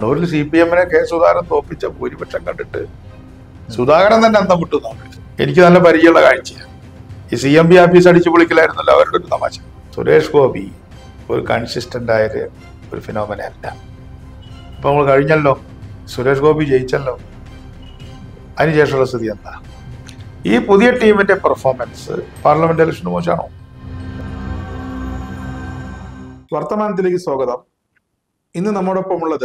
കണ്ണൂരിൽ C P എമ്മിനെ K Sudhakaran തോപ്പിച്ച ഭൂരിപക്ഷം കണ്ടിട്ട് സുധാകരൻ തന്നെ അന്തം വിട്ടു എന്നാണ്. എനിക്ക് നല്ല പരിചയമുള്ള കാഴ്ചയാണ് ഈ സി എം ബി ആഫീസ് അടിച്ചു പൊളിക്കലായിരുന്നല്ലോ അവരുടെ ഒരു തമാശ സുരേഷ് ഗോപി ഒരു കൺസിസ്റ്റന്റ് ആയ ഒരു- ഒരു ഫിനോമന അല്ല ഇപ്പൊ നമ്മൾ കഴിഞ്ഞല്ലോ സുരേഷ് ഗോപി ജയിച്ചല്ലോ അതിനുശേഷമുള്ള സ്ഥിതി എന്താ ഈ പുതിയ ടീമിന്റെ പെർഫോമൻസ് പാർലമെന്റ് ഇലക്ഷന് മോശമാണോ വർത്തമാനത്തിലേക്ക് സ്വാഗതം ഇന്ന് നമ്മോടൊപ്പം ഉള്ളത്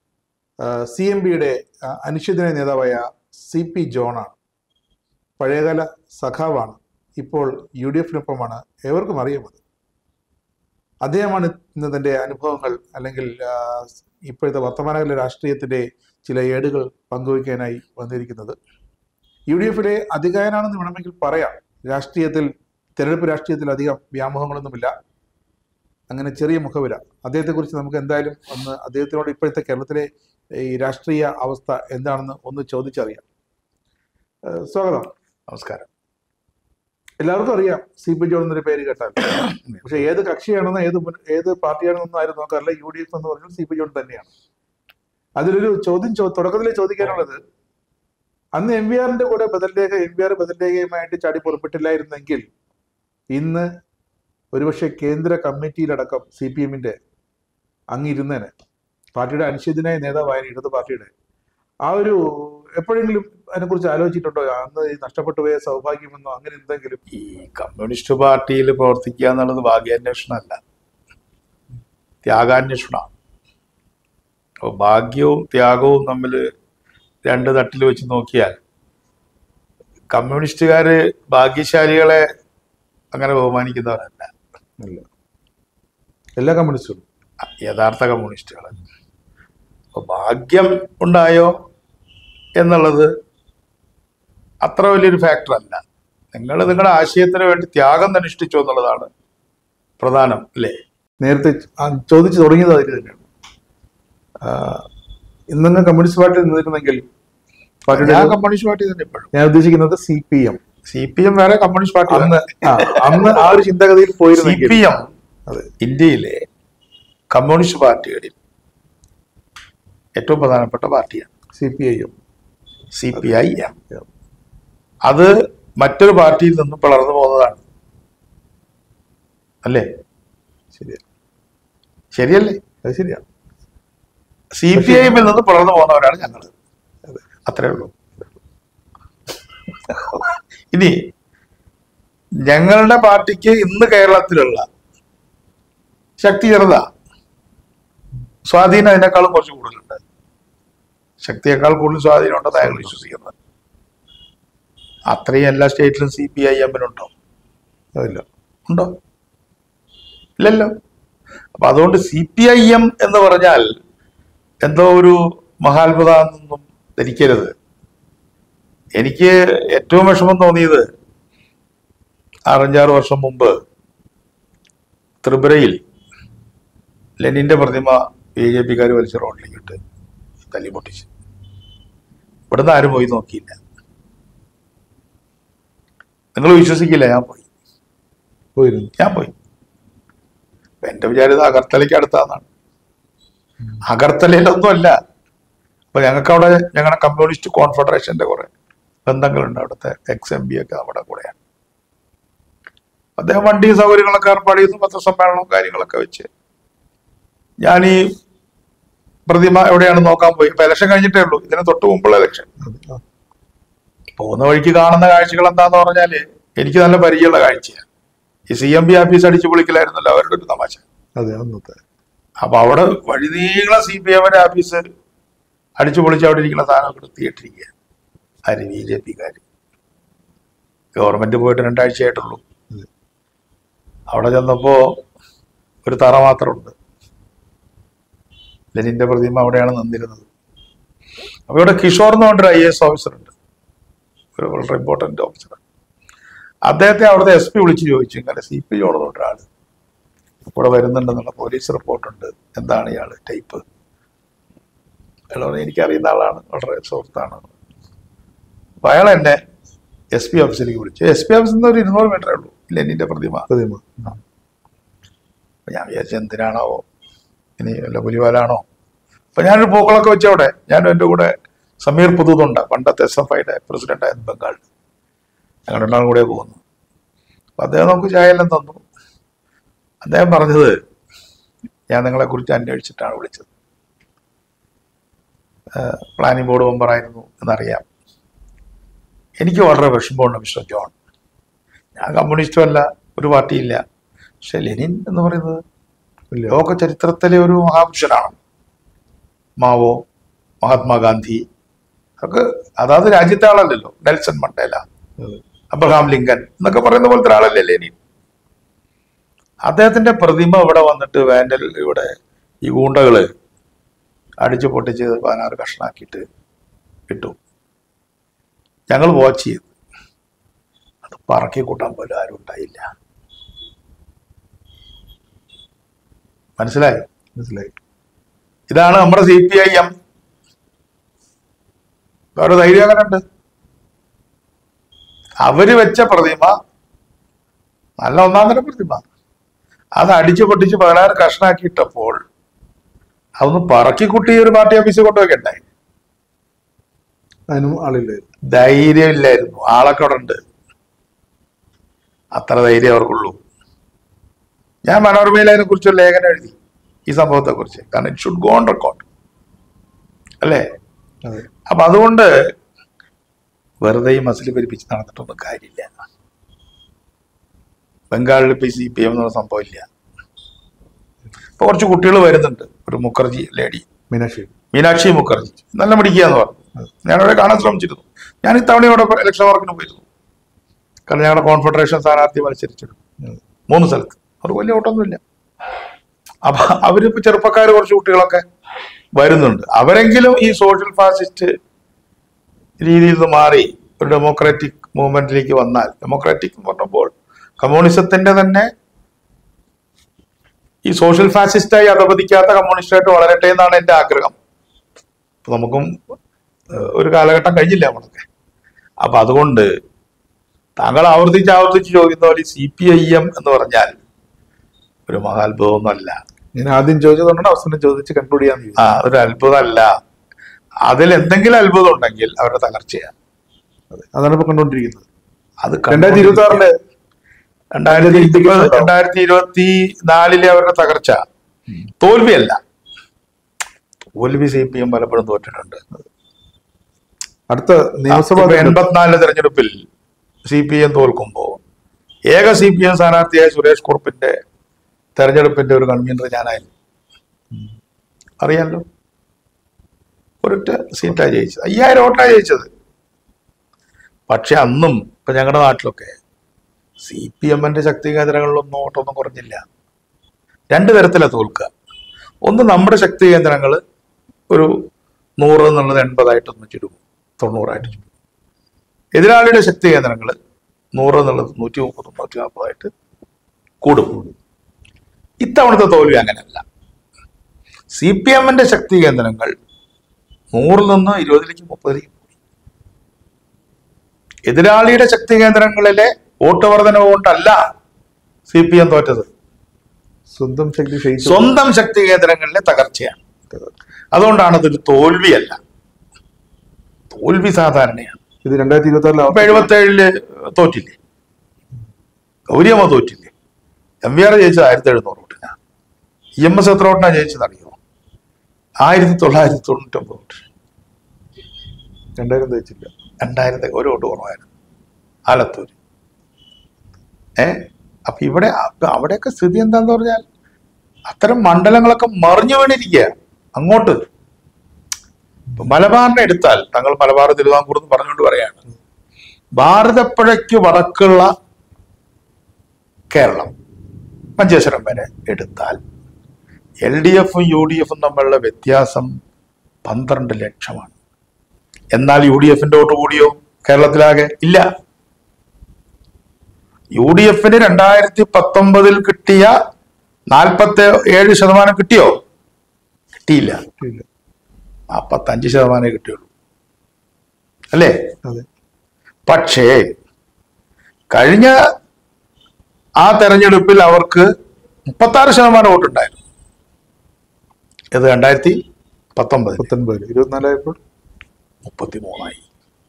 സി എം ബിയുടെ അനിശ്ചിതനായ നേതാവായ സി പി ജോണാണ് പഴയകാല സഖാവാണ് ഇപ്പോൾ യു ഡി എഫിനൊപ്പമാണ് ഏവർക്കും അറിയുന്നത് അദ്ദേഹമാണ് ഇന്ന് തൻ്റെ അനുഭവങ്ങൾ അല്ലെങ്കിൽ ആ, ഇപ്പോഴത്തെ വർത്തമാനകാല രാഷ്ട്രീയത്തിൻ്റെ ചില ഏടുകൾ പങ്കുവയ്ക്കാനായി വന്നിരിക്കുന്നത് യു ഡി എഫിലെ അധികാരനാണെന്ന് വേണമെങ്കിൽ പറയാം രാഷ്ട്രീയത്തിൽ തെരഞ്ഞെടുപ്പ് രാഷ്ട്രീയത്തിൽ അധികം വ്യാമോഹങ്ങളൊന്നുമില്ല അങ്ങനെ ചെറിയ മുഖവില അദ്ദേഹത്തെക്കുറിച്ച് നമുക്ക് എന്തായാലും ഒന്ന് അദ്ദേഹത്തിനോട് ഇപ്പോഴത്തെ കേരളത്തിലെ ഈ രാഷ്ട്രീയ അവസ്ഥ എന്താണെന്ന് ഒന്ന് ചോദിച്ചറിയാം ഏഹ് സ്വാഗതം നമസ്കാരം എല്ലാവർക്കും അറിയാം സി പി ജോൺ എന്നൊരു പേര് കേട്ടാൽ പക്ഷെ ഏത് കക്ഷിയാണെന്ന് ഏത് മുൻ- ഏത് പാർട്ടിയാണെന്നൊന്നും ആരും നോക്കാറില്ല യു ഡി എഫ് എന്ന് പറഞ്ഞാൽ സി പി ജോൺ തന്നെയാണ് അതിലൊരു ചോദ്യം ചോ- തുടക്കത്തിൽ ചോദിക്കാനുള്ളത് അന്ന് എം വി ആറിന്റെ കൂടെ ബദൽ രേഖ എം വി ആർ ബദൽ രേഖയുമായിട്ട് ചാടി പുറപ്പെട്ടില്ലായിരുന്നെങ്കിൽ ഇന്ന് ഒരുപക്ഷെ കേന്ദ്ര കമ്മിറ്റിയിലടക്കം സി പി എമ്മിന്റെ അങ്ങിരുന്നേനെ പാർട്ടിയുടെ അനിശ്ചിതനായ നേതാവായ ഇടത് പാർട്ടിയുടെ ആ ഒരു എപ്പോഴെങ്കിലും അതിനെക്കുറിച്ച് ആലോചിച്ചിട്ടുണ്ടോ അന്ന് ഈ നഷ്ടപ്പെട്ടു പോയ സൗഭാഗ്യമെന്നോ അങ്ങനെ എന്തെങ്കിലും ഈ കമ്മ്യൂണിസ്റ്റ് പാർട്ടിയിൽ പ്രവർത്തിക്കുക എന്നുള്ളത് ഭാഗ്യാന്വേഷണമല്ല ത്യാഗാന്വേഷണമാണ് അപ്പോൾ ഭാഗ്യവും ത്യാഗവും തമ്മിൽ രണ്ട് തട്ടിൽ വെച്ച് നോക്കിയാൽ കമ്മ്യൂണിസ്റ്റുകാര് ഭാഗ്യശാലികളെ അങ്ങനെ ബഹുമാനിക്കുന്നവരല്ല ഇല്ല എല്ലാ കമ്മ്യൂണിസ്റ്റുകളും യഥാർത്ഥ കമ്മ്യൂണിസ്റ്റുകൾ അപ്പോൾ ഭാഗ്യം ഉണ്ടായോ എന്നുള്ളത് അത്ര വലിയൊരു ഫാക്ടർ അല്ല നിങ്ങൾ നിങ്ങളുടെ ആശയത്തിന് വേണ്ടി ത്യാഗം അനുഷ്ഠിച്ചു എന്നുള്ളതാണ് പ്രധാനം അല്ലേ നേരത്തെ ആ ചോദിച്ചു തുടങ്ങിയത് അതിൽ തന്നെയാണ് ആ, ഇന്നങ്ങ് കമ്മ്യൂണിസ്റ്റ് പാർട്ടി നിന്നിരുന്നെങ്കിൽ പാർട്ടിയുടെ ഞാൻ കമ്മ്യൂണിസ്റ്റ് പാർട്ടി തന്നെ ഇപ്പോഴും ഞാൻ ഉദ്ദേശിക്കുന്നത് C P M C P M വേറെ കമ്മ്യൂണിസ്റ്റ് പാർട്ടി അന്ന് ആ, അന്ന് ആ ഒരു ചിന്തഗതിയിൽ സി പോയിരുന്നെങ്കിൽ പി എം അതെ ഇന്ത്യയിലെ കമ്മ്യൂണിസ്റ്റ് പാർട്ടികളിൽ ഏറ്റവും പ്രധാനപ്പെട്ട പാർട്ടിയാണ് C P I M C P I M അത് മറ്റൊരു പാർട്ടിയിൽ നിന്നും പിളർന്നു പോകുന്നതാണ് അല്ലേ ശരിയാ ശരിയല്ലേ അത് ശരിയാ സി പി ഐ എമ്മിൽ നിന്ന് പിളർന്നു പോകുന്നവരാണ് ഞങ്ങൾ അത്രേ ഉള്ളൂ ഇനി ഞങ്ങളുടെ പാർട്ടിക്ക് ഇന്ന് കേരളത്തിലുള്ള ശക്തി ചെറുതാ സ്വാധീനം അതിനേക്കാളും കുറച്ച് കൂടുതലുണ്ട് ശക്തിയേക്കാൾ കൂടുതൽ സ്വാധീനം ഉണ്ടെന്ന് അയാൾ വിശ്വസിക്കുന്നത് അത്രയും എല്ലാ സ്റ്റേറ്റിലും സി പി ഐ എമ്മിനുണ്ടോ അതില്ല ഉണ്ടോ ഇല്ലല്ലോ അപ്പൊ അതുകൊണ്ട് സി പി ഐ എം എന്ന് പറഞ്ഞാൽ എന്തോ ഒരു മഹാത്ഭുതമെന്നൊന്നും ധരിക്കരുത് എനിക്ക് ഏറ്റവും വിഷമം തോന്നിയത് ആറഞ്ചാറ് വർഷം മുമ്പ് ത്രിപുരയിൽ ലെനിന്റെ പ്രതിമ ബി ജെ പിക്കാർ വലിച്ച് റോഡിലേക്ക് ഇട്ട് തല്ലി പൊട്ടിച്ച് ഇവിടുന്ന് ആരും പോയി നോക്കിയില്ല നിങ്ങൾ വിശ്വസിക്കില്ല ഞാൻ പോയി പോയിരുന്നു ഞാൻ പോയി അപ്പൊ എന്റെ വിചാരം ഇത് അഗർത്തലയ്ക്ക് അടുത്താന്നാണ് അഗർത്തലയിലൊന്നും അല്ല അപ്പൊ ഞങ്ങൾക്ക് അവിടെ ഞങ്ങളുടെ കമ്മ്യൂണിസ്റ്റ് കോൺഫെഡറേഷന്റെ കുറെ ബന്ധങ്ങളുണ്ട് അവിടുത്തെ എക്സ് എം ബി ഒക്കെ അവിടെ കൂടെയാണ് അദ്ദേഹം വണ്ടി സൗകര്യങ്ങളൊക്കെ ഏർപ്പാട് ചെയ്തു പത്രസമ്മേളനവും കാര്യങ്ങളൊക്കെ വെച്ച് ഞാൻ ഈ പ്രതിമ എവിടെയാണ് നോക്കാൻ പോയി ഇപ്പൊ ഇലക്ഷൻ കഴിഞ്ഞിട്ടേ ഉള്ളൂ ഇതിന് തൊട്ട് മുമ്പുള്ള ഇലക്ഷൻ അതെ, ആ, പോകുന്ന വഴിക്ക് കാണുന്ന കാഴ്ചകൾ എന്താന്ന് പറഞ്ഞാല് എനിക്ക് നല്ല പരിചയമുള്ള കാഴ്ചയാണ് ഈ സി എം ബി ആഫീസ് അടിച്ചു പൊളിക്കലായിരുന്നല്ലോ അവരുടെ ഒരു തമാശ അതെ അന്നത്തെ അപ്പൊ അവിടെ വഴിനീള സി പി എമ്മിന്റെ ആഫീസ് അടിച്ചു പൊളിച്ച് അവിടെ ഇരിക്കുന്ന സാധനമൊക്കെ എടുത്തിട്ടിരിക്കുക ആര് ബി ജെ പിക്കാര് ഗവൺമെന്റ് പോയിട്ട് രണ്ടാഴ്ചയായിട്ടുള്ളൂ അതെ. അവിടെ ചെന്നപ്പോ ഒരു തറ മാത്രമുണ്ട് ലെനിന്റെ പ്രതിമ അവിടെയാണ് നിന്നിരുന്നത് അപ്പൊ ഇവിടെ കിഷോർ എന്ന് പറഞ്ഞൊരു ഐ എസ് ഓഫീസർ ഉണ്ട് ഒരു വളരെ ഇമ്പോർട്ടന്റ് ഓഫീസർ അദ്ദേഹത്തെ അവിടുത്തെ എസ് പി വിളിച്ച് ചോദിച്ചു ഇങ്ങനെ സി പി ജോണെന്ന് ഒരാള് ഇവിടെ വരുന്നുണ്ടെന്നുള്ള പോലീസ് റിപ്പോർട്ടുണ്ട് എന്താണ് ഇയാള് ടൈപ്പ് അയാൾ പറഞ്ഞു എനിക്കറിയുന്ന ആളാണ് വളരെ സുഹൃത്താണ് അപ്പൊ അയാൾ എന്നെ എസ് പി ഓഫീസിലേക്ക് വിളിച്ചു എസ് പി ഓഫീസിൽ നിന്ന് ഒരു ഇരുന്നൂറ് മീറ്ററേ ഉള്ളൂ ലെനിന്റെ പ്രതിമ പ്രതിമ അപ്പൊ ഞാൻ വിചാരിച്ചു എന്തിനാണോ ഇനി വല്ല പുലിവാലാണോ അപ്പൊ ഞാനൊരു പൂക്കളൊക്കെ വെച്ചവിടെ ഞാനും എൻ്റെ കൂടെ സമീർ പുതുതുണ്ട പണ്ടത്തെ എസ് എഫ് ഐയുടെ പ്രസിഡന്റ് ആയിരുന്നു ബംഗാളിൽ ഞങ്ങൾ രണ്ടാളും കൂടെ പോകുന്നു അപ്പൊ അദ്ദേഹം നമുക്ക് ചായ എല്ലാം തന്നു അദ്ദേഹം പറഞ്ഞത് ഞാൻ നിങ്ങളെ കുറിച്ച് അന്വേഷിച്ചിട്ടാണ് വിളിച്ചത് പ്ലാനിംഗ് ബോർഡ് മെമ്പറായിരുന്നു എന്നറിയാം എനിക്ക് വളരെ വിഷമമുണ്ട് മിസ്റ്റർ ജോൺ ഞാൻ കമ്മ്യൂണിസ്റ്റും അല്ല ഒരു പാർട്ടിയില്ല പക്ഷെ ലെനിൻ എന്ന് പറയുന്നത് ഇല്ല ലോക ചരിത്രത്തിലെ ഒരു മഹാപുരുഷനാണ് മാവോ മഹാത്മാഗാന്ധി ഒക്കെ അതാത് രാജ്യത്തെ ആളല്ലല്ലോ നെൽസൺ മണ്ടേല അതെ. അബ്രഹാം ലിങ്കൻ എന്നൊക്കെ പറയുന്ന പോലത്തെ ഒരാളല്ലേ ലെനിൻ അദ്ദേഹത്തിന്റെ പ്രതിമ ഇവിടെ വന്നിട്ട് വാൻഡൽ ഇവിടെ ഈ ഗൂണ്ടകള് അടിച്ചു പൊട്ടിച്ച് പതിനാറ് കഷ്ണാക്കിയിട്ട് ഇട്ടു ഞങ്ങൾ വാച്ച് ചെയ്തു അത് പറക്കി കൂട്ടാൻ പോലും ആരും ഉണ്ടായില്ല മനസ്സിലായോ മനസ്സിലായി ഇതാണ് നമ്മുടെ സി പി ഐ എം അവരുടെ ധൈര്യം അങ്ങനെ ഉണ്ട് അവര് വെച്ച പ്രതിമ നല്ല ഒന്നാം തരം പ്രതിമ അത് അടിച്ചു പൊട്ടിച്ച് പതിനാറ് കഷ്ണാക്കിയിട്ടപ്പോൾ അതൊന്ന് പറക്കി കുട്ടി ഒരു പാർട്ടി ഓഫീസിൽ കൊണ്ടുവയ്ക്കണ്ടേ അതിനും ആളില്ലായിരുന്നു ധൈര്യമില്ലായിരുന്നു ആളൊക്കെ അവിടെ ഉണ്ട് അത്ര ധൈര്യം അവർക്കുള്ളൂ ഞാൻ മനോരമയിൽ അതിനെ കുറിച്ച് ഒരു ലേഖനം എഴുതി ഈ സംഭവത്തെ കുറിച്ച് കാരണം it should go on record അല്ലേ അതെ അപ്പൊ അതുകൊണ്ട് വെറുതെ ഈ മസിൽ പെരിപ്പിച്ച് നടന്നിട്ടൊന്നും കാര്യമില്ല ബംഗാളിൽ ഇപ്പൊ സി പി എം എന്നുള്ള സംഭവം ഇല്ല ഇപ്പൊ കുറച്ച് കുട്ടികൾ വരുന്നുണ്ട് ഒരു മുഖർജി ലേഡി മീനാക്ഷി മീനാക്ഷി മുഖർജി നല്ല മിടിക്കുക എന്ന് പറഞ്ഞു ഞാനവിടെ കാണാൻ ശ്രമിച്ചിരുന്നു ഞാൻ ഇത്തവണ ഇവിടെ ഇലക്ഷൻ വർക്കിന് പോയിരുന്നു കാരണം ഞങ്ങളുടെ കോൺഫെഡറേഷൻ സ്ഥാനാർത്ഥി മത്സരിച്ചിരുന്നു ഉം. മൂന്ന് സ്ഥലത്ത് അവർക്ക് വലിയ ഓട്ടമൊന്നുമില്ല അപ്പൊ അവരിപ്പോ ചെറുപ്പക്കാർ കുറച്ച് കുട്ടികളൊക്കെ വരുന്നുണ്ട് അവരെങ്കിലും ഈ സോഷ്യൽ ഫാസിസ്റ്റ് രീതിയിൽ നിന്ന് മാറി ഒരു ഡെമോക്രാറ്റിക് മൂവ്മെന്റിലേക്ക് വന്നാൽ ഡെമോക്രാറ്റിക് എന്ന് പറഞ്ഞപ്പോൾ കമ്മ്യൂണിസത്തിന്റെ തന്നെ ഈ സോഷ്യൽ ഫാസിസ്റ്റായി അധപതിക്കാത്ത കമ്മ്യൂണിസ്റ്റായിട്ട് വളരട്ടെ എന്നാണ് എന്റെ ആഗ്രഹം അപ്പൊ നമുക്കും ഏഹ്, ഒരു കാലഘട്ടം കഴിഞ്ഞില്ല നമ്മളൊക്കെ അപ്പൊ അതുകൊണ്ട് താങ്കൾ ആവർത്തിച്ച് ആവർത്തിച്ച് ചോദിക്കുന്ന പോലെ സി പി ഐ എം എന്ന് പറഞ്ഞാൽ ഒരു മഹാത്ഭുതമൊന്നുമല്ല ഞാൻ ആദ്യം ചോദിച്ചതുകൊണ്ടാണ് അവസാനം ചോദിച്ച് കൺക്ലൂഡ് ചെയ്യാൻ ആ ഒരു അത്ഭുതമല്ല അതിൽ എന്തെങ്കിലും അത്ഭുതം ഉണ്ടെങ്കിൽ അവരുടെ തകർച്ചയാണ് അതാണ് ഇപ്പൊ കണ്ടുകൊണ്ടിരിക്കുന്നത് അത് രണ്ടായിരത്തി ഇരുപത്തി ആറില് രണ്ടായിരത്തി ഇരുപത് രണ്ടായിരത്തി ഇരുപത്തി നാലിലെ അവരുടെ തകർച്ച തോൽവിയല്ല തോൽവി സി പി എം പലപ്പോഴും തോറ്റിട്ടുണ്ട് അടുത്ത നിയമസഭാ ഇപ്പൊ എൺപത്തിനാലിലെ തെരഞ്ഞെടുപ്പിൽ സി പി എം തോൽക്കുമ്പോ ഏക സി പി എം സ്ഥാനാർത്ഥിയായ സുരേഷ് കുറുപ്പിന്റെ തെരഞ്ഞെടുപ്പിന്റെ ഒരു കൺവീനർ ഞാനായിരുന്നു അറിയാലോ ഒരൊറ്റ സീറ്റാ ജയിച്ചത് അയ്യായിരം വോട്ടാ ജയിച്ചത് പക്ഷെ അന്നും ഇപ്പൊ ഞങ്ങളുടെ നാട്ടിലൊക്കെ സി പി എമ്മിന്റെ ശക്തി കേന്ദ്രങ്ങളിലൊന്നും വോട്ടൊന്നും കുറഞ്ഞില്ല രണ്ട് തരത്തിലാണ് തോൽക്കുക ഒന്ന് നമ്മുടെ ശക്തി കേന്ദ്രങ്ങൾ ഒരു നൂറ് എന്നുള്ളത് എൺപതായിട്ടൊന്ന് ചുരുങ്ങും തൊണ്ണൂറായിട്ട് ചുരുങ്ങും എതിരാളിയുടെ ശക്തി കേന്ദ്രങ്ങൾ നൂറ് എന്നുള്ളത് നൂറ്റി മുപ്പതും നൂറ്റി നാൽപ്പതായിട്ട് കൂടും ഇത്തവണത്തെ തോൽവി അങ്ങനെയല്ല സി പി എമ്മിന്റെ ശക്തി കേന്ദ്രങ്ങൾ നൂറിൽ നിന്ന് ഇരുപതിലേക്ക് മുപ്പതിലേക്ക് പോയി എതിരാളിയുടെ ശക്തി കേന്ദ്രങ്ങളിലെ വോട്ട് വർധനവ് കൊണ്ടല്ല സി പി എം തോറ്റത് സ്വന്തം ശക്തി ക്ഷയിച്ചു സ്വന്തം ശക്തി കേന്ദ്രങ്ങളിലെ തകർച്ചയാണ് അതുകൊണ്ടാണ് അതൊരു തോൽവിയല്ല തോൽവി സാധാരണയാണ് ഇത് രണ്ടായിരത്തി ഇരുപത്തി അപ്പൊ ആറിലെ എഴുപത്തി ഏഴില് തോറ്റില്ലേ ഗൗരിയമ്മ തോറ്റില്ലേ എം വി ആർ ജയിച്ചത് ആയിരത്തി എഴുന്നൂറ് വോട്ടിനാ ഇ എം എസ് എത്ര വോട്ടിനാ ജയിച്ചത് അറിയോ ആയിരത്തി തൊള്ളായിരത്തി തൊണ്ണൂറ്റൊമ്പത് വോട്ട് രണ്ടായിരം തയ്ച്ചില്ല രണ്ടായിരത്തി ഒരു വോട്ട് കുറവായിരുന്നു ആലത്തൂര് ഏ അപ്പൊ ഇവിടെ അപ്പൊ അവിടെയൊക്കെ സ്ഥിതി എന്താന്ന് പറഞ്ഞാൽ അത്തരം മണ്ഡലങ്ങളൊക്കെ മറിഞ്ഞു വീണിരിക്കുക അങ്ങോട്ട് ഇപ്പൊ മലബാറിനെ എടുത്താൽ തങ്ങൾ മലബാർ തിരുവിതാംകൂർ എന്ന് പറഞ്ഞുകൊണ്ട് പറയാണ് ഭാരതപ്പുഴയ്ക്ക് വടക്കുള്ള കേരളം മഞ്ചേശ്വരം വരെ എടുത്താൽ എൽ ഡി എഫും യു ഡി എഫും തമ്മിലുള്ള വ്യത്യാസം പന്ത്രണ്ട് ലക്ഷമാണ് എന്നാൽ യു ഡി എഫിന്റെ വോട്ട് കൂടിയോ കേരളത്തിലാകെ ഇല്ല യു ഡി എഫിന് രണ്ടായിരത്തി പത്തൊമ്പതിൽ കിട്ടിയ നാൽപ്പത്തി ഏഴ് ശതമാനം കിട്ടിയോ കിട്ടിയില്ല ഇല്ല. നാൽപ്പത്തഞ്ച് ശതമാനമേ കിട്ടിയുള്ളൂ അല്ലേ അതെ പക്ഷേ കഴിഞ്ഞ ആ തെരഞ്ഞെടുപ്പിൽ അവർക്ക് മുപ്പത്താറ് ശതമാനം വോട്ടുണ്ടായിരുന്നു ഇത് രണ്ടായിരത്തി പത്തൊമ്പത് പത്തൊൻപതിൽ ഇരുപത്തിനാലായപ്പോൾ മുപ്പത്തിമൂന്നായി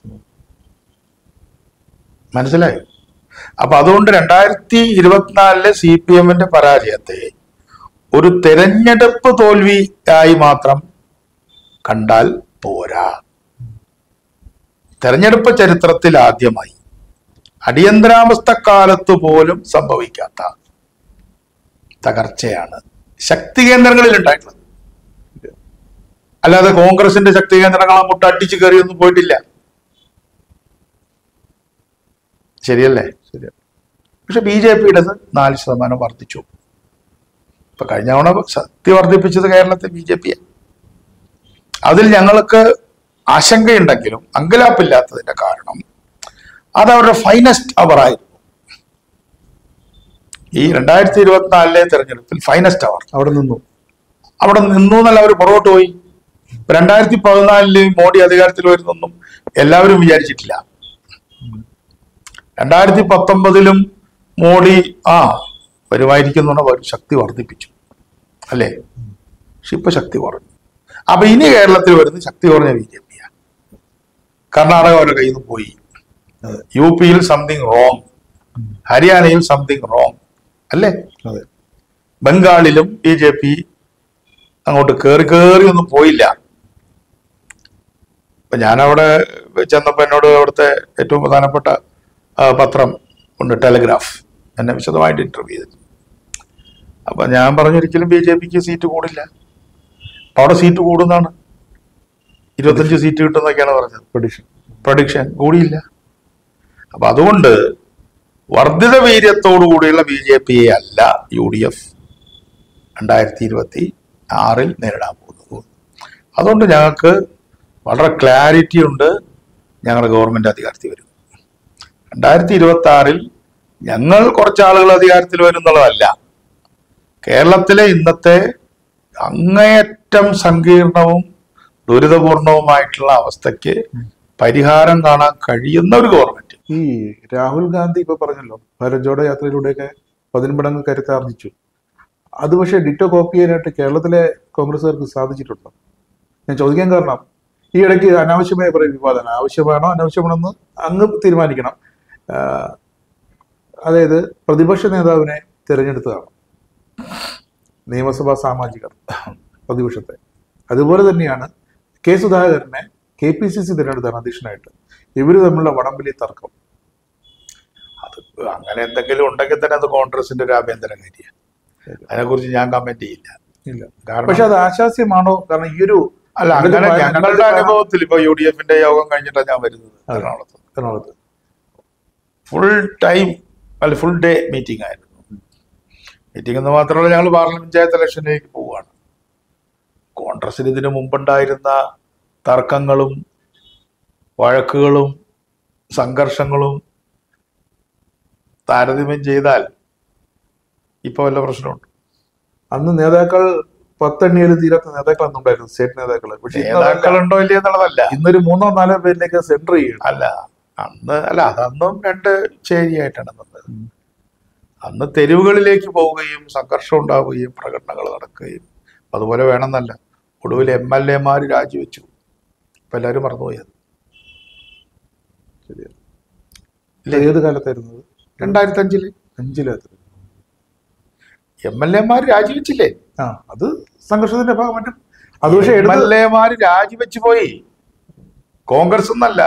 മനസ്സിലായോ അപ്പൊ അതുകൊണ്ട് രണ്ടായിരത്തി ഇരുപത്തിനാലിലെ സി പി എമ്മിന്റെ പരാജയത്തെ ഒരു തെരഞ്ഞെടുപ്പ് തോൽവിയായി മാത്രം കണ്ടാൽ പോരാ തെരഞ്ഞെടുപ്പ് ചരിത്രത്തിൽ ആദ്യമായി അടിയന്തരാവസ്ഥ കാലത്ത് പോലും സംഭവിക്കാത്ത തകർച്ചയാണ് ശക്തി കേന്ദ്രങ്ങളിൽ ഉണ്ടായിട്ടുള്ളത് അല്ലാതെ കോൺഗ്രസിന്റെ ശക്തി കേന്ദ്രങ്ങൾ അങ്ങോട്ട് അടിച്ചു കയറിയൊന്നും പോയിട്ടില്ല ശരിയല്ലേ ശരിയാ പക്ഷെ ബി ജെ പിയുടെ നാല് ശതമാനം വർദ്ധിച്ചു ഇപ്പൊ കഴിഞ്ഞ തവണ ശക്തി വർദ്ധിപ്പിച്ചത് കേരളത്തെ ബി ജെ പി അതിൽ ഞങ്ങൾക്ക് ആശങ്കയുണ്ടെങ്കിലും അങ്കലാപ്പില്ലാത്തതിന്റെ കാരണം അത് അവരുടെ ഫൈനസ്റ്റ് അവർ ആയിരുന്നു ഈ രണ്ടായിരത്തി ഇരുപത്തിനാലിലെ തെരഞ്ഞെടുപ്പിൽ ഫൈനസ്റ്റ് അവർ അവിടെ നിന്നു അവിടെ നിന്നു എന്നല്ല അവർ പുറകോട്ട് പോയി രണ്ടായിരത്തി പതിനാലില് മോഡി അധികാരത്തിൽ വരുന്നൊന്നും എല്ലാവരും വിചാരിച്ചിട്ടില്ല രണ്ടായിരത്തി പത്തൊമ്പതിലും മോഡി ആ വരുമായിരിക്കുന്ന ഒരു ശക്തി വർദ്ധിപ്പിച്ചു അല്ലേ പക്ഷെ ഇപ്പൊ ശക്തി കുറഞ്ഞു അപ്പൊ ഇനി കേരളത്തിൽ വരുന്ന ശക്തി കുറഞ്ഞ ബി ജെ പിയാണ് കർണാടക അവരുടെ കയ്യിൽ നിന്ന് പോയി യു പിയിൽ സംതിങ് റോങ് ഹരിയാനയിൽ സംതിങ് റോങ് അല്ലേ അതെ ബംഗാളിലും ബി ജെ പി അങ്ങോട്ട് കയറി കയറി ഒന്നും പോയില്ല ഇപ്പൊ ഞാനവിടെ ചെന്നപ്പോ എന്നോട് അവിടുത്തെ ഏറ്റവും പ്രധാനപ്പെട്ട ആ, പത്രം ഉണ്ട് ടെലിഗ്രാഫ് എന്നെ വിശദമായിട്ട് ഇന്റർവ്യൂ ചെയ്തു അപ്പൊ ഞാൻ പറഞ്ഞൊരിക്കലും ബി ജെ പിക്ക് സീറ്റ് കൂടില്ല അപ്പൊ അവിടെ സീറ്റ് കൂടുന്നാണ് ഇരുപത്തഞ്ച് സീറ്റ് കിട്ടുന്നൊക്കെയാണ് പറഞ്ഞത് പ്രഡിഷൻ പ്രൊഡിക്ഷൻ കൂടിയില്ല അപ്പൊ അതുകൊണ്ട് വർദ്ധിത വീര്യത്തോടു കൂടിയുള്ള ബി ജെ പിയെ അല്ല യു ഡി എഫ് രണ്ടായിരത്തി ഇരുപത്തി ആറിൽ നേരിടാൻ പോകുന്നത് അതുകൊണ്ട് ഞങ്ങൾക്ക് വളരെ ക്ലാരിറ്റി ഉണ്ട് ഞങ്ങളുടെ ഗവൺമെന്റ് അധികാരത്തിൽ വരും രണ്ടായിരത്തി ഇരുപത്തി ആറിൽ ഞങ്ങൾ കുറച്ച് ആളുകൾ അധികാരത്തിൽ വരും എന്നുള്ളതല്ല കേരളത്തിലെ ഇന്നത്തെ അങ്ങേയറ്റം സങ്കീർണവും ദുരിതപൂർണവുമായിട്ടുള്ള അവസ്ഥയ്ക്ക് പരിഹാരം കാണാൻ കഴിയുന്ന ഒരു ഗവൺമെന്റ് ഈ രാഹുൽ ഗാന്ധി ഇപ്പൊ പറഞ്ഞല്ലോ ഭാരത് ജോഡോ യാത്രയിലൂടെയൊക്കെ പതിന്മടങ്ങ് കരുത്താർജിച്ചു അത് പക്ഷേ ഡിറ്റോ കോപ്പി ചെയ്യാനായിട്ട് കേരളത്തിലെ കോൺഗ്രസ്സുകാർക്ക് സാധിച്ചിട്ടുണ്ടോ ഞാൻ ചോദിക്കാൻ കാരണം ഈ ഇടയ്ക്ക് അനാവശ്യമായ കുറെ വിവാദങ്ങൾ ആവശ്യമാണോ അനാവശ്യമാണെന്ന് അങ്ങ് തീരുമാനിക്കണം ആഹ് അതായത് പ്രതിപക്ഷ നേതാവിനെ തിരഞ്ഞെടുത്തതാണ് നിയമസഭാ സാമാജികർ പ്രതിപക്ഷത്തെ അതുപോലെ തന്നെയാണ് കെ സുധാകരനെ കെ പി സി സി തിരഞ്ഞെടുത്താണ് അധ്യക്ഷനായിട്ട് ഇവര് തമ്മിലുള്ള വടംവലി തർക്കം അത് അങ്ങനെ എന്തെങ്കിലും ഉണ്ടെങ്കിൽ തന്നെ അത് കോൺഗ്രസിന്റെ ഒരു ആഭ്യന്തര കാര്യമാണ് അതിനെക്കുറിച്ച് ഞാൻ കമന്റ് ചെയ്യില്ല ഇല്ല കാരണം പക്ഷെ അത് ആശാസ്യമാണോ കാരണം ഈ ഒരു അല്ല ഇതിന്റെ അങ്ങനെ ഭയ- ഞങ്ങളുടെ ഇതിന്റെ അനുഭവത്തിൽ ഇപ്പൊ യു ഡി എഫിന്റെ യോഗം കഴിഞ്ഞിട്ടാണ് ഞാൻ വരുന്നത് എറണാകുളത്ത് എറണാകുളത്ത് ഫുൾ ടൈം അല്ല ഫുൾ ഡേ മീറ്റിംഗ് ആയിരുന്നു മീറ്റിംഗ് എന്ന് മാത്രമല്ല ഞങ്ങൾ പാർലമെന്റ് പഞ്ചായത്ത് ഇലക്ഷനിലേക്ക് പോവുകയാണ് കോൺഗ്രസിന് ഇതിനു മുമ്പുണ്ടായിരുന്ന തർക്കങ്ങളും വഴക്കുകളും സംഘർഷങ്ങളും താരതമ്യം ചെയ്താൽ ഇപ്പൊ വല്ല പ്രശ്നമുണ്ട് അന്ന് നേതാക്കൾ പത്തെണ്ണിയിൽ തീരാത്ത നേതാക്കൾ അന്നുണ്ടായിരുന്നു സ്റ്റേറ്റ് നേതാക്കൾ പക്ഷെ ഇന്ന് അതല്ല. നേതാക്കളുണ്ടോ ഇല്ലയോ എന്നുള്ളതല്ല ഇന്നൊരു മൂന്നോ നാലോ പേരിലേക്ക് സെന്റർ ചെയ്യണം അല്ല അന്ന് അല്ല അതന്നും രണ്ട് ചേരിയായിട്ടാണ് നിന്നത് ഉം. അന്ന് തെരുവുകളിലേക്ക് പോവുകയും സംഘർഷം ഉണ്ടാവുകയും പ്രകടനങ്ങൾ നടക്കുകയും അതുപോലെ വേണമെന്നല്ല ഒടുവിൽ എം എൽ എമാർ രാജിവെച്ചു ഇപ്പൊ എല്ലാവരും മറന്നുപോയി അത് ഇത് ഏത് കാലത്തായിരുന്നു അത്? രണ്ടായിരത്തി അഞ്ചില് അഞ്ചിലത്ത് എം എൽ എമാർ രാജിവെച്ചില്ലേ ആ അത് സംഘർഷത്തിന്റെ ഭാഗമായിട്ട് അത് പക്ഷെ എം എടുത്ത് എൽ എമാർ രാജിവെച്ചു പോയി കോൺഗ്രസ് എന്നല്ല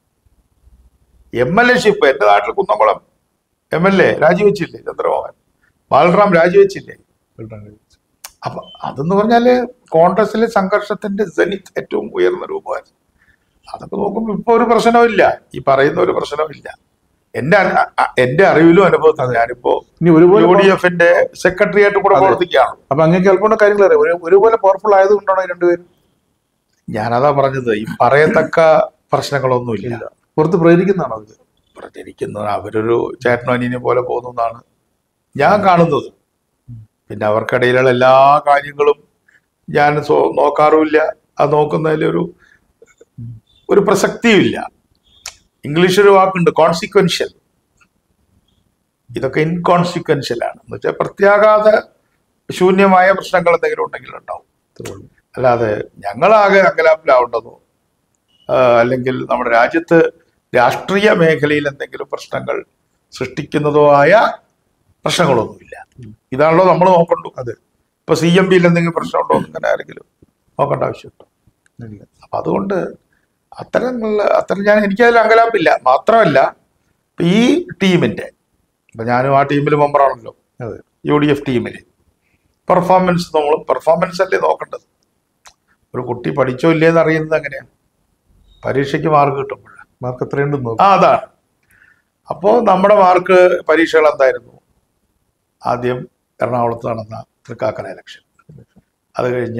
എം എൽ എ ഷിപ്പ് എന്റെ നാട്ടിൽ കുന്നംകുളം എം എൽ എ രാജിവെച്ചില്ലേ ചന്ദ്രമോഹൻ ബാലറാം രാജിവെച്ചില്ലേ അപ്പൊ അതെന്ന് പറഞ്ഞാല് കോൺഗ്രസിലെ സംഘർഷത്തിന്റെ ജനിത് ഏറ്റവും ഉയർന്ന രൂപമായിരുന്നു അതൊക്കെ നോക്കുമ്പോൾ ഇപ്പൊ ഒരു പ്രശ്നവുമില്ല ഈ പറയുന്ന ഒരു പ്രശ്നവുമില്ല എന്റെ അ- അ- എന്റെ അറിവിലും അനുഭവത്തിലും ഞാനിപ്പോ ഇനി ഒരുപോലെ യു ഡി എഫിന്റെ സെക്രട്ടറി ആയിട്ട് കൂടെ അതെ. പ്രവർത്തിക്കുകയാണ് അപ്പൊ അങ്ങനെ അല്പം കാര്യങ്ങൾ അറിയാം ഒരു- ഒരുപോലെ പവർഫുൾ ആയതുകൊണ്ടാണ് ഈ രണ്ടുപേരും ഞാനതാ പറഞ്ഞത് ഈ പറയത്തക്ക പ്രശ്നങ്ങളൊന്നുമില്ല ഇല്ല. പുറത്ത് പ്രേരിക്കുന്നതാണ് അത് പ്രചരിക്കുന്നത് അവരൊരു ചേട്ടനും അനിയനെ പോലെ പോകുന്നതാണ് ഞാൻ കാണുന്നത് പിന്നെ അവർക്കിടയിലുള്ള എല്ലാ കാര്യങ്ങളും ഞാൻ സോ- നോക്കാറുമില്ല അത് നോക്കുന്നതിലൊരു ഒരു പ്രസക്തിയുമില്ല ഇംഗ്ലീഷ് ഒരു വാക്കുണ്ട് കോൺസിക്വൻഷ്യൽ ഇതൊക്കെ ഇൻകോൺസിക്വൻഷ്യൽ ആണ് എന്ന് വെച്ചാൽ പ്രത്യാഘാത ശൂന്യമായ പ്രശ്നങ്ങൾ എന്തെങ്കിലും ഉണ്ടെങ്കിൽ ഉണ്ടാവും ഇത്രേ ഉള്ളൂ. അല്ലാതെ ഞങ്ങളാകെ അങ്കലാപ്പിലാവേണ്ടതോ ആ, അല്ലെങ്കിൽ നമ്മുടെ രാജ്യത്ത് രാഷ്ട്രീയ മേഖലയിൽ എന്തെങ്കിലും പ്രശ്നങ്ങൾ സൃഷ്ടിക്കുന്നതോ ആയ പ്രശ്നങ്ങളൊന്നുമില്ല ഇതാണല്ലോ നമ്മൾ നോക്കണ്ടു അതെ ഇപ്പൊ സി എം പിയിൽ എന്തെങ്കിലും പ്രശ്നമുണ്ടോ എന്ന് ഇങ്ങനെ ആരെങ്കിലും നോക്കേണ്ട ആവശ്യമുണ്ടോ ഇല്ല അപ്പൊ അതുകൊണ്ട് അത്തരമുള്ള അത്തരം ഞാൻ എനിക്കതിൽ അങ്കലാപ്പില്ല മാത്രമല്ല ഇപ്പൊ ഈ ടീമിന്റെ ഇപ്പൊ ഞാനും ആ ടീമിൽ മെമ്പറാണല്ലോ അതെ യു ഡി എഫ് ടീമിൽ പെർഫോമൻസ് നമ്മൾ പെർഫോമൻസ് അല്ലേ നോക്കേണ്ടത് ഒരു കുട്ടി പഠിച്ചോ ഇല്ലേന്ന് അറിയുന്നത് എങ്ങനെയാണ് പരീക്ഷയ്ക്ക് മാർക്ക് കിട്ടുമ്പോഴാണ് മാർക്ക് എത്രയുണ്ടെന്ന് നോക്കും ആ അതാണ് അപ്പോൾ നമ്മുടെ മാർക്ക് പരീക്ഷകൾ എന്തായിരുന്നു ആദ്യം എറണാകുളത്ത് നടന്ന തൃക്കാക്കര ഇലക്ഷൻ അത് കഴിഞ്ഞ്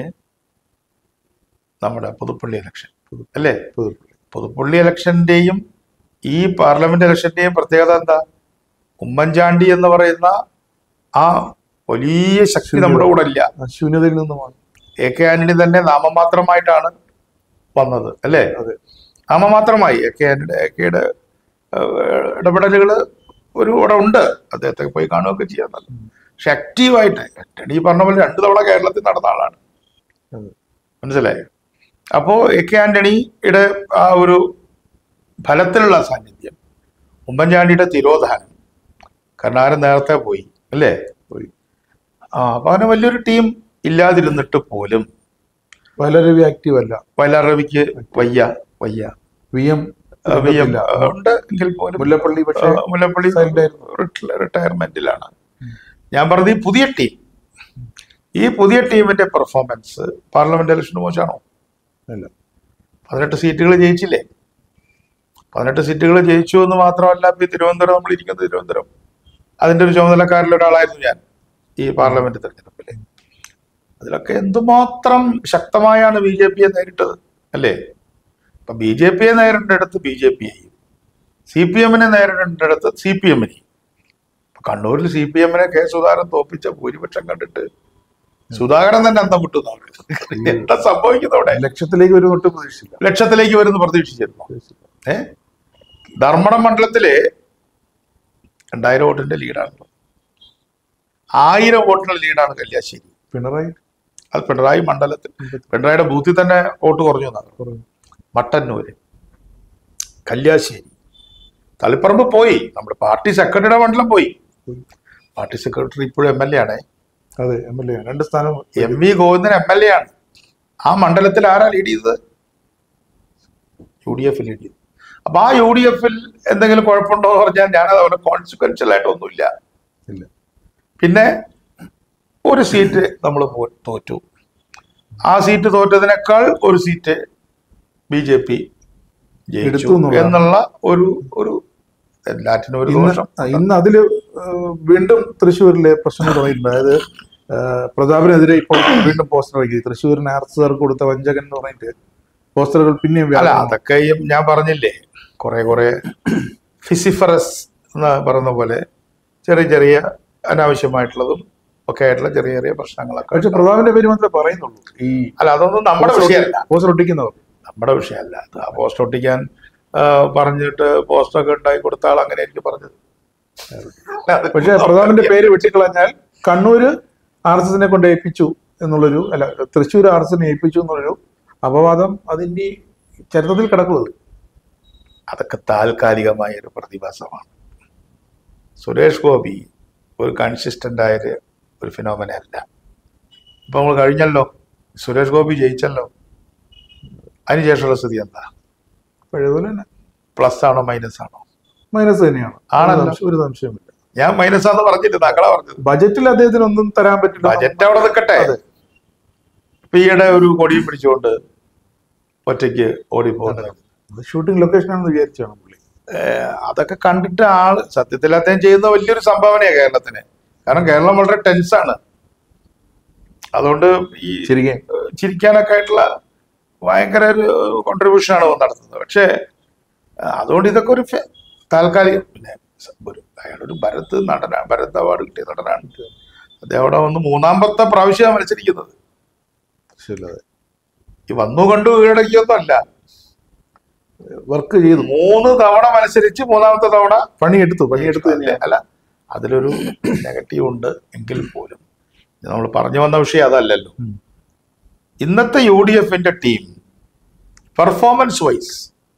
നമ്മുടെ പുതുപ്പള്ളി ഇലക്ഷൻ അല്ലേ പുതുപ്പള്ളി. പുതുപ്പള്ളി ഇലക്ഷന്റെയും ഈ പാർലമെന്റ് ഇലക്ഷന്റെയും പ്രത്യേകത എന്താ ഉമ്മൻചാണ്ടി എന്ന് പറയുന്ന ആ വലിയ ശക്തി നമ്മുടെ കൂടെ ഇല്ല ആ ശൂന്യതയിൽ നിന്നുമാണ് എ കെ ആന്റണി തന്നെ നാമമാത്രമായിട്ടാണ് വന്നത് അല്ലേ അതെ നാമമാത്രമായി എ കെ ആന്റണി എ കെയുടെ ഇടപെടലുകൾ ഒരു ഇവിടെ ഉണ്ട് അദ്ദേഹത്തെ പോയി കാണുകയൊക്കെ ചെയ്യാൻ നല്ല പക്ഷെ ആക്റ്റീവായിട്ട് ആന്റണി ഈ പറഞ്ഞ പോലെ രണ്ടു തവണ കേരളത്തിൽ നടന്ന ആളാണ് അതെ മനസ്സിലായോ അപ്പോ എ കെ ആന്റണിയുടെ ആ ഒരു ഫലത്തിലുള്ള സാന്നിധ്യം ഉമ്മൻചാണ്ടിയുടെ തിരോധാനം കർണാടൻ നേരത്തെ പോയി അല്ലേ പോയി ആ അപ്പൊ അങ്ങനെ വലിയൊരു ടീം ഇല്ലാതിരുന്നിട്ട് പോലും വയലരവി ആക്റ്റീവ് അല്ല വയലാറവിക്ക് വയ്യ വയ്യ വി എം ആ, വി എം, ആ, ഉണ്ട് എങ്കിൽ പോലും മുല്ലപ്പള്ളി പക്ഷേ ആ, മുല്ലപ്പള്ളി silent ആയിരുന്നു. റിട്ട- റിട്ടയർമെന്റിലാണ് ഞാൻ പറഞ്ഞത് ഈ പുതിയ ടീം ഈ പുതിയ ടീമിന്റെ പെർഫോമൻസ് പാർലമെന്റ് ഇലക്ഷന് മോശമാണോ അല്ല പതിനെട്ട് സീറ്റുകൾ ജയിച്ചില്ലേ പതിനെട്ട് സീറ്റുകൾ ജയിച്ചു എന്ന് മാത്രമല്ല ഇപ്പൊ ഈ തിരുവനന്തപുരം നമ്മൾ ഇരിക്കുന്നത് തിരുവനന്തപുരം അതിന്റെ ഒരു ചുമതലക്കാരിൽ ഒരാളായിരുന്നു ഞാൻ ഈ പാർലമെന്റ് തെരഞ്ഞെടുപ്പിൽ അതിലൊക്കെ എന്തുമാത്രം ശക്തമായാണ് ബി ജെ പിയെ നേരിട്ടത് അല്ലേ ഇപ്പൊ ബി ജെ പിയെ നേരിടേണ്ടടുത്ത് ബി ജെ പിയെയും സി പി എമ്മിനെ നേരിടേണ്ടടുത്ത് സി പി എമ്മിനെയും ഇപ്പൊ കണ്ണൂരിൽ സി പി എമ്മിനെ കെ സുധാകരൻ തോപ്പിച്ച ഭൂരിപക്ഷം കണ്ടിട്ട് സുധാകരൻ തന്നെ അന്തം വിട്ടു എന്നാണ്. എന്താ സംഭവിക്കുന്നത് അവിടെ ലക്ഷ്യത്തിലേക്ക് ഒരു ഒട്ടും പ്രതീക്ഷിച്ചില്ല ലക്ഷത്തിലേക്ക് വരുന്നു പ്രതീക്ഷിച്ചിരുന്നു പ്രതീക്ഷിച്ചില്ല. ഏ ധർമ്മടം മണ്ഡലത്തില് രണ്ടായിരം വോട്ടിന്റെ ലീഡാണ് ആയിരം വോട്ടിന്റെ ലീഡാണ് കല്യാശ്ശേരി പിണറായി അത് പിണറായി മണ്ഡലത്തിൽ പിണറായിയുടെ ബൂത്തിൽ തന്നെ വോട്ട് കുറഞ്ഞു എന്നാണ് കുറഞ്ഞു. മട്ടന്നൂര് കല്യാശ്ശേരി തളിപ്പറമ്പ് പോയി നമ്മുടെ പാർട്ടി സെക്രട്ടറിയുടെ മണ്ഡലം പോയി പോയി. പാർട്ടി സെക്രട്ടറി ഇപ്പോഴും എം എൽ എ ആണ് അതെ എം എൽ എ രണ്ട് സ്ഥാനം M V Govindan M L A ആണ് ആ മണ്ഡലത്തിൽ ആരാ ലീഡ് ചെയ്തത് യു ഡി എഫ് ലീഡ് ചെയ്തു അപ്പൊ ആ യു ഡി എഫിൽ എന്തെങ്കിലും കുഴപ്പമുണ്ടോ എന്ന് പറഞ്ഞാൽ ഞാനത് അവരുടെ കോൺസിക്വൻഷ്യൽ ആയിട്ടൊന്നുമില്ല ഇല്ല പിന്നെ ഒരു സീറ്റ് നമ്മൾ തോറ്റു ആ സീറ്റ് തോറ്റതിനേക്കാൾ ഒരു സീറ്റ് ബി ജെ പി ജയിച്ചു എടുത്തു എന്നുള്ളതാണ്. എന്നുള്ള ഒരു ഒരു എല്ലാറ്റിനും ഒരു ഇന്ന് ദോഷം ആ, ഇന്ന് അതില് ഏഹ്, വീണ്ടും തൃശ്ശൂരിലെ പ്രശ്നം തുടങ്ങിയിട്ടുണ്ട് അതായത് ഏഹ്, പ്രതാപിനെതിരെ ഇപ്പോൾ വീണ്ടും പോസ്റ്റർ ഇറക്കി തൃശ്ശൂരിന് ആർ എസ് കൊടുത്ത വഞ്ചകൻ എന്ന് പറഞ്ഞിട്ട് പോസ്റ്ററുകൾ പിന്നെയും അല്ല വ്യാപകമായി. അതൊക്കെയും ഞാൻ പറഞ്ഞില്ലേ കുറെ കുറെ ഫിസിഫറസ് എന്ന് പറയുന്ന പോലെ ചെറിയ ചെറിയ അനാവശ്യമായിട്ടുള്ളതും ഒക്കെ ആയിട്ടുള്ള ചെറിയ ചെറിയ പ്രശ്നങ്ങളൊക്കെ പക്ഷെ പ്രതാപിന്റെ പേര് മാത്രമേ പറയുന്നുള്ളൂ ഈ അല്ല അതൊന്നും നമ്മുടെ വിഷയമല്ല പോസ്റ്റർ ഒട്ടിക്കുന്നവർ നമ്മുടെ വിഷയമല്ല അത് ആ പോസ്റ്റ് ഒട്ടിക്കാൻ ആ, പറഞ്ഞിട്ട് പോസ്റ്റൊക്കെ ഉണ്ടാക്കി കൊടുത്ത ആൾ അങ്ങനെ എനിക്ക് പറഞ്ഞത് പക്ഷെ പ്രതാപിന്റെ പേര് വെട്ടിക്കളഞ്ഞാൽ കണ്ണൂര് ആർ എസ് എസിനെ കൊണ്ട് ഏൽപ്പിച്ചു എന്നുള്ളൊരു അല്ല തൃശ്ശൂർ ആർ എസ് എസിനെ ഏൽപ്പിച്ചു എന്നുള്ളൊരു അപവാദം അതിന്റെ ഈ ചരിത്രത്തിൽ കിടക്കുന്നത് അതൊക്കെ താൽക്കാലികമായ ഒരു പ്രതിഭാസമാണ് സുരേഷ് ഗോപി ഒരു കൺസിസ്റ്റന്റ് ആയ ഒരു- ഒരു ഫിനോമന അല്ല ഇപ്പൊ നമ്മൾ കഴിഞ്ഞല്ലോ സുരേഷ് ഗോപി ജയിച്ചല്ലോ അതിനുശേഷമുള്ള സ്ഥിതി എന്താ പഴയതുപോലെ തന്നെ പ്ലസ് ആണോ മൈനസ് ആണോ മൈനസ് തന്നെയാണ് ആണല്ലോ. ഒരു സംശയം- ഒരു സംശയമില്ല ഞാൻ മൈനസ് ആണെന്ന് പറഞ്ഞിട്ട് താങ്കളാ പറഞ്ഞത് ബജറ്റിൽ അദ്ദേഹത്തിന് ഒന്നും തരാൻ പറ്റില്ല ബജറ്റ് അവിടെ നിൽക്കട്ടെ അതെ. ഇപ്പൊ ഈയിടെ ഒരു കൊടിയും പിടിച്ചുകൊണ്ട് ഒറ്റയ്ക്ക് ഓടിപ്പോകുന്നത് ഷൂട്ടിംഗ് ലൊക്കേഷൻ ആണെന്ന് വിചാരിച്ചാണ് പുള്ളി ഏഹ് അതൊക്കെ കണ്ടിട്ട് ആള് സത്യത്തിൽ അദ്ദേഹം ചെയ്യുന്ന വലിയൊരു സംഭാവനയാണ് കേരളത്തിന് കാരണം കേരളം വളരെ ടെൻസാണ് അതുകൊണ്ട് ഈ ശരിക്കും ഏഹ് ചിരിക്കാനൊക്കെ ആയിട്ടുള്ള ഭയങ്കര ഒരു കോൺട്രിബ്യൂഷൻ ആണ് അവൻ നടത്തുന്നത് പക്ഷേ ഏഹ് അതുകൊണ്ട് ഇതൊക്കെ ഒരു ഫെ- താൽക്കാലികം പിന്നെ സ- ഒരു അയാളൊരു ഭരത് നടനാണ് ഭരത് അവാർഡ് കിട്ടിയ നടനാണ് അദ്ദേഹം അവിടെ വന്ന് മൂന്നാമത്തെ പ്രാവശ്യമാണ് മത്സരിക്കുന്നത് ശരിയല്ലാതെ ഈ വന്നു കണ്ടു കീഴടക്കിയൊന്നും അല്ല വർക്ക് ചെയ്തു മൂന്ന് തവണ മത്സരിച്ച് മൂന്നാമത്തെ തവണ പണിയെടുത്തു പണിയെടുത്തു അല്ലേ? അല്ല അതിലൊരു നെഗറ്റീവ് ഉണ്ട് എങ്കിൽ പോലും നമ്മൾ പറഞ്ഞു വന്ന വിഷയം അതല്ലല്ലോ ഉം. ഇന്നത്തെ യു ഡി എഫിന്റെ ടീം പെർഫോമൻസ് വൈസ്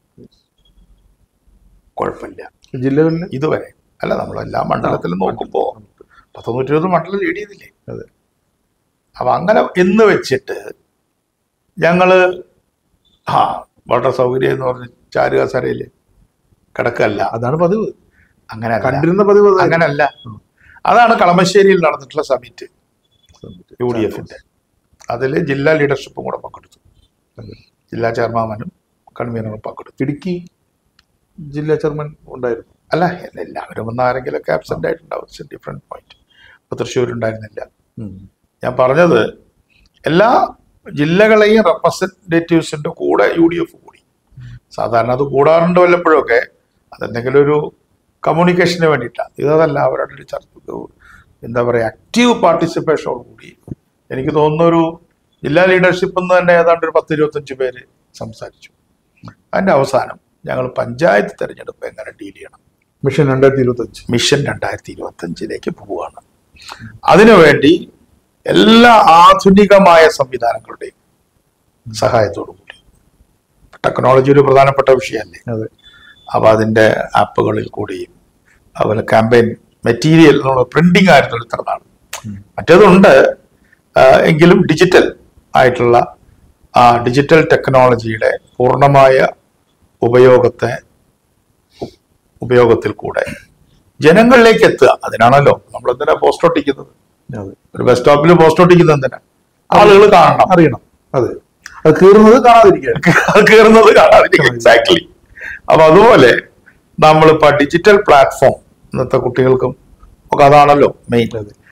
കുഴപ്പമില്ല ജില്ലകളിൽ ഇതുവരെ അല്ല നമ്മൾ എല്ലാ മണ്ഡലത്തിലും നോക്കുമ്പോൾ പത്തൊന്നൂറ്റി ഇരുപത് മണ്ഡലം ലീഡ് ചെയ്തില്ലേ അതെ അപ്പൊ അങ്ങനെ എന്ന് വെച്ചിട്ട് ഞങ്ങള് ആ വളരെ സൗകര്യം എന്ന് പറഞ്ഞ് ചാരുക സരയില് കിടക്കല്ല അതാണ് പതിവ് അങ്ങനെ കണ്ടിരുന്ന പതിവ് അതായിരുന്നു. അങ്ങനല്ല അതാണ് കളമശ്ശേരിയിൽ നടന്നിട്ടുള്ള സമിറ്റ് യു ഡി എഫിന്റെ അതിൽ ജില്ലാ ലീഡർഷിപ്പും കൂടെ പങ്കെടുത്തു അതെ. ജില്ലാ ചെയർമാനും കൺവീനറും പങ്കെടുത്തു ഇടുക്കി ജില്ലാ ചെയർമാൻ ഉണ്ടായിരുന്നു അല്ല എല്ലാവരും വന്ന ആരെങ്കിലുമൊക്കെ ആബ്സെന്റ് ആയിട്ടുണ്ടാവും ഡിഫറെന്റ് പോയിന്റ് ഇപ്പൊ തൃശ്ശൂർ ഉണ്ടായിരുന്നില്ല ഞാൻ പറഞ്ഞത് എല്ലാ ജില്ലകളെയും റെപ്രസെൻറ്റേറ്റീവ്സിന്റെ കൂടെ യു ഡി എഫ് കൂടി സാധാരണ അത് കൂടാറുണ്ട് വല്ലപ്പോഴൊക്കെ അതെന്തെങ്കിലും ഒരു കമ്മ്യൂണിക്കേഷന് വേണ്ടിയിട്ടാണ് ഇതല്ല അവരുടെ ഒരു ചർച്ച എന്താ പറയുക ആക്റ്റീവ് പാർട്ടിസിപ്പേഷനോട് കൂടി എനിക്ക് തോന്നുന്നു ഒരു ജില്ലാ ലീഡർഷിപ്പ് എന്ന് തന്നെ ഏതാണ്ട് ഒരു പത്ത് ഇരുപത്തഞ്ച് പേര് സംസാരിച്ചു അതിന്റെ അവസാനം ഞങ്ങൾ പഞ്ചായത്ത് തെരഞ്ഞെടുപ്പ് എങ്ങനെ ഡീൽ ചെയ്യണം മിഷൻ രണ്ടായിരത്തി ഇരുപത്തി അഞ്ച് മിഷൻ രണ്ടായിരത്തി ഇരുപത്തി അഞ്ചിലേക്ക് പോവുകയാണ് അതിനുവേണ്ടി എല്ലാ ആധുനികമായ സംവിധാനങ്ങളുടെയും സഹായത്തോടു കൂടി ടെക്നോളജി ഒരു പ്രധാനപ്പെട്ട വിഷയമല്ലേ അതെ അപ്പൊ അതിന്റെ ആപ്പുകളിൽ കൂടിയും അതുപോലെ ക്യാമ്പയിൻ മെറ്റീരിയൽ എന്നുള്ള പ്രിന്റിംഗ് ആയിരുന്നു ഇത്ര നാൾ മറ്റേതുണ്ട് ആ, എങ്കിലും ഡിജിറ്റൽ ആയിട്ടുള്ള ആ ഡിജിറ്റൽ ടെക്നോളജിയുടെ പൂർണ്ണമായ ഉപയോഗത്തെ ഉ- ഉപയോഗത്തിൽ കൂടെ ജനങ്ങളിലേക്ക് എത്തുക അതിനാണല്ലോ നമ്മൾ എന്തിനാ പോസ്റ്റ് ഒട്ടിക്കുന്നത് അതെ ഒരു ബസ് സ്റ്റോപ്പിൽ പോസ്റ്റ് ഒട്ടിക്കുന്നത് എന്തിനാ ആളുകൾ കാണണം അറിയണം അതെ അത് കീറുന്നത് കാണാതിരിക്കുക കയറുന്നത് കാണാതിരിക്കും എക്സാക്ട്ലി അപ്പൊ അതുപോലെ നമ്മളിപ്പോ ഡിജിറ്റൽ പ്ലാറ്റ്ഫോം ഇന്നത്തെ കുട്ടികൾക്കും ഒക്കെ അതാണല്ലോ മെയിൻ അതെ